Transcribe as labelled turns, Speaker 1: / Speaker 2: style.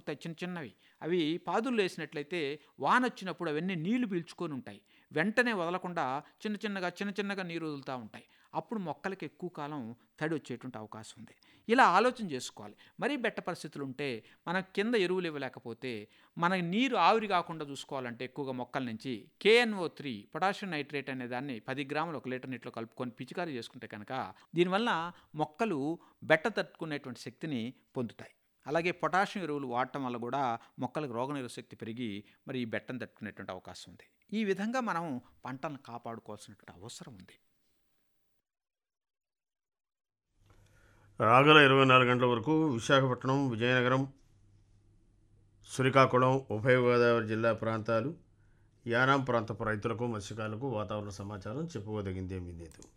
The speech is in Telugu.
Speaker 1: పుడతాయి చిన్న చిన్నవి అవి పాదులు వేసినట్లయితే వాన వచ్చినప్పుడు అవన్నీ నీళ్లు పీల్చుకొని ఉంటాయి వెంటనే వదలకుండా చిన్న చిన్నగా చిన్న చిన్నగా నీరు వదులుతూ ఉంటాయి అప్పుడు మొక్కలకి ఎక్కువ కాలం తడి వచ్చేటువంటి అవకాశం ఉంది ఇలా ఆలోచన చేసుకోవాలి మరీ బెట్ట పరిస్థితులు ఉంటే మనం కింద ఎరువులు ఇవ్వలేకపోతే మన నీరు ఆవిరి కాకుండా చూసుకోవాలంటే ఎక్కువగా మొక్కల నుంచి కేఎన్ఓ త్రీ పొటాషియం నైట్రేట్ అనే దాన్ని పది గ్రాములు ఒక లీటర్ నీటిలో కలుపుకొని పిచికారీ చేసుకుంటే కనుక దీనివల్ల మొక్కలు బెట్ట తట్టుకునేటువంటి శక్తిని పొందుతాయి అలాగే పొటాషియం ఎరువులు వాడటం వల్ల కూడా మొక్కలకు రోగనిరోధక శక్తి పెరిగి మరి ఈ బెట్టను తట్టుకునేటువంటి అవకాశం ఉంది ఈ విధంగా మనం పంటలను కాపాడుకోవాల్సినటువంటి అవసరం ఉంది
Speaker 2: రాగల ఇరవై నాలుగు గంటల వరకు విశాఖపట్నం విజయనగరం శ్రీకాకుళం ఉభయ గోదావరి జిల్లా ప్రాంతాలు యానాం ప్రాంతపు రైతులకు మత్స్యకారులకు వాతావరణ సమాచారం చెప్పుకోదగిందేమీ లేదు